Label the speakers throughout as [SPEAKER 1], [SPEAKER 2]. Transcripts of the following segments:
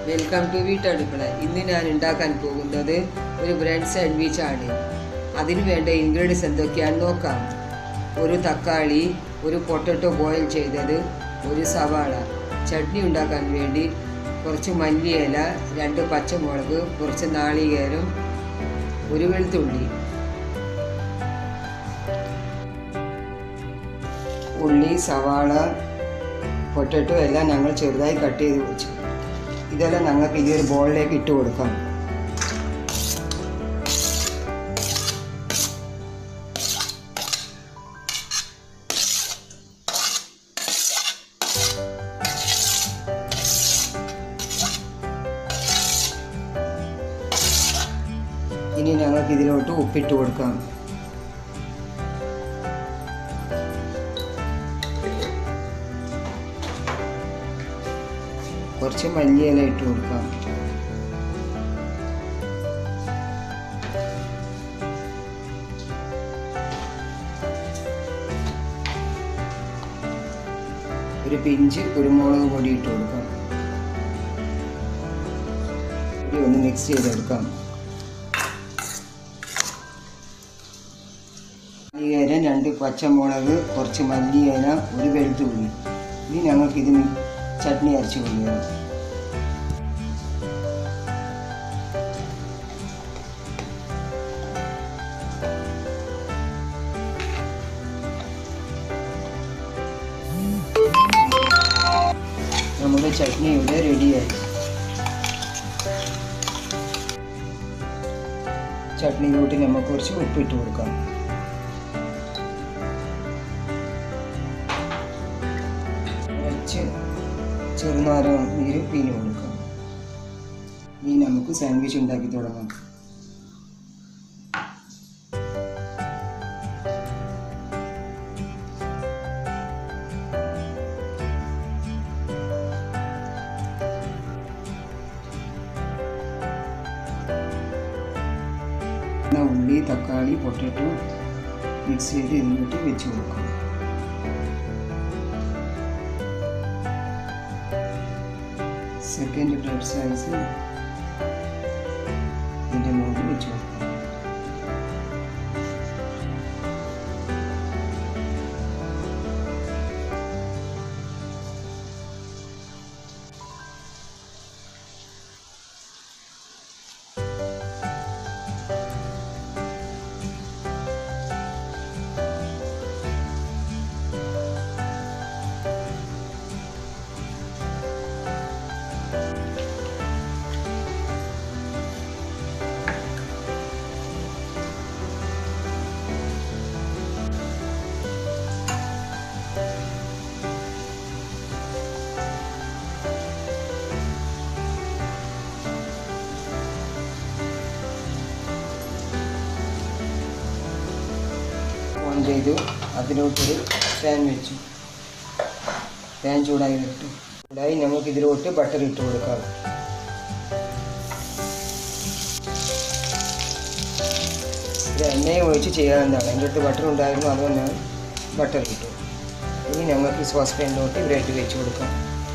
[SPEAKER 1] welcome to വീട്ടടുക്കള ഇന്ന് ഞാൻ ഉണ്ടാക്കാൻ പോകുന്നത് ഒരു ബ്രെഡ് സാൻഡ്വിച്ച് ആണ് അതിന് വേണ്ട ഇൻഗ്രീഡിയൻസ് എന്തൊക്കെയാണെന്ന് നോക്കാം ഒരു തക്കാളി ഒരു പൊട്ടറ്റോ ബോയിൽ ചെയ്തത് ഒരു സവാള ചട്നി ഉണ്ടാക്കാൻ വേണ്ടി കുറച്ച് മല്ലിയില രണ്ട് പച്ചമുളക് കുറച്ച് നാളികേരം ഒരു വെളുത്തുള്ളി ഉള്ളി സവാള പൊട്ടറ്റോ എല്ലാം ഞങ്ങൾ ചെറുതായി കട്ട് ചെയ്ത് വെച്ചു ഇതെല്ലാം ഞങ്ങൾക്ക് ഈ ഒരു ബോളിലേക്ക് ഇട്ട് കൊടുക്കാം ഇനി ഞങ്ങൾക്ക് ഇതിലോട്ട് ഉപ്പിട്ട് കൊടുക്കാം കുറച്ച് മല്ലിയില ഇട്ട് കൊടുക്കാം ഒരു പിഞ്ച് കുരുമുളക് പൊടി ഇട്ട് കൊടുക്കാം ഇത് ഒന്ന് മിക്സ് ചെയ്തെടുക്കാം മല്ലിയില രണ്ട് പച്ചമുളക് കുറച്ച് മല്ലിയില ഒരു വെളുത്തുള്ളി ഇനി ഞങ്ങൾക്കിത് മി- ചട്നി അരച്ച് കൊണ്ടുവരാം നമ്മുടെ ചട്നി ഇവിടെ റെഡിയായി ചട്നിയിലോട്ട് നമുക്ക് കുറച്ച് ഉപ്പിട്ട് കൊടുക്കാം കുറച്ച് ചെറുനാരങ്ങ നീര് പിഴിഞ്ഞ് കൊടുക്കാം ഇനി നമുക്ക് സാൻഡ്വിച്ച് ഉണ്ടാക്കി തുടങ്ങാം എന്നാ ഉള്ളി തക്കാളി പൊട്ടറ്റോ മിക്സ് ചെയ്ത് ഇതിലോട്ട് വെച്ച് കൊടുക്കാം സെക്കൻഡ് ബ്രെഡ് സൈസ് ഇതിൻ്റെ മുകളിൽ വെച്ച് കൊടുക്കാം ഓൺ ചെയ്തു അതിലോട്ടൊരു ഫാൻ വെച്ചു ഫാൻ ചൂടായി ഇട്ടു ചൂടായി നമുക്ക് ഇതിലോട്ട് ബട്ടർ ഇട്ട് കൊടുക്കാം ഇത് എണ്ണയും ഒഴിച്ച് ചെയ്യാവുന്നതാണ് എൻ്റെ അടുത്ത് ബട്ടർ ഉണ്ടായിരുന്നു അതുകൊണ്ടാണ് ബട്ടർ ഇട്ടു ഇനി ഞങ്ങൾക്ക് ഈ സോസ് പാനിലോട്ട് ബ്രെഡ് വെച്ച് കൊടുക്കാം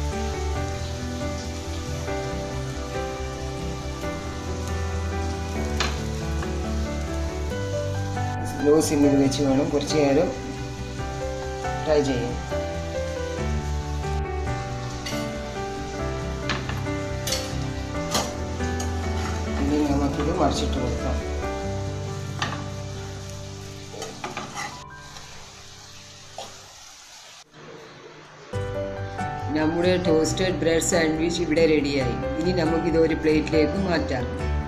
[SPEAKER 1] ലോ സിമ്മിൽ വെച്ച് വേണം കുറച്ച് നേരം ഫ്രൈ ചെയ്യാൻ ഇനി നമുക്കിത് മറിച്ചിട്ട് കൊടുക്കാം നമ്മുടെ ടോസ്റ്റഡ് ബ്രെഡ് സാൻഡ്വിച്ച് ഇവിടെ റെഡിയായി ഇനി നമുക്കിത് ഒരു പ്ലേറ്റിലേക്ക് മാറ്റാം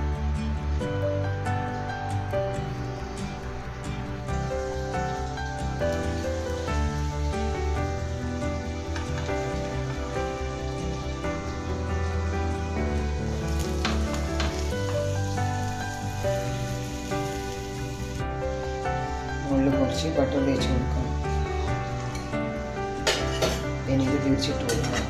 [SPEAKER 1] മുകളിൽ കുറച്ച് ബട്ടർ തേച്ച് കൊടുക്കാം ഇനി ഇത് തിരിച്ചിട്ട് കൊടുക്കാം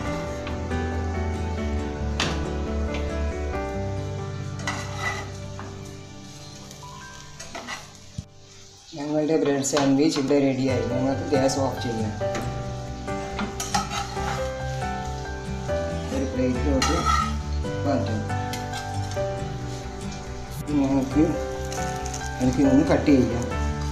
[SPEAKER 1] ഞങ്ങളുടെ ബ്രെഡ് സാൻഡ്വിച്ച് ഇവിടെ റെഡിയായി ഞങ്ങൾക്ക് ഗ്യാസ് ഓഫ് ചെയ്യാം ഒരു പ്ലേറ്റിലോട്ട് പൊട്ടാറ്റോ ഇനി നമുക്ക് എനിക്ക് ഒന്ന് കട്ട് ചെയ്യാം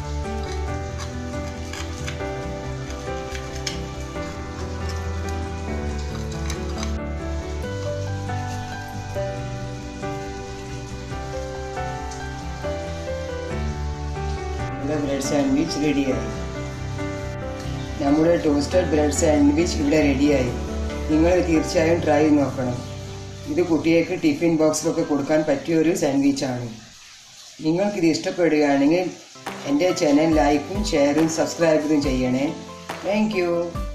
[SPEAKER 1] ഇവിടെ ബ്രെഡ് സാൻഡ്വിച്ച് റെഡിയായി നമ്മുടെ ടോസ്റ്റഡ് ബ്രെഡ് സാൻഡ്വിച്ച് ഇവിടെ റെഡിയായി നിങ്ങൾ തീർച്ചയായും ട്രൈ ചെയ്ത് നോക്കണം ഇത് കുട്ടികൾക്ക് ടിഫിൻ ബോക്സിലൊക്കെ കൊടുക്കാൻ പറ്റിയ ഒരു സാൻഡ്വിച്ചാണ് നിങ്ങൾക്കിത് ഇഷ്ടപ്പെടുകയാണെങ്കിൽ എൻ്റെ ചാനൽ ലൈക്കും ഷെയറും സബ്സ്ക്രൈബും ചെയ്യണേ താങ്ക്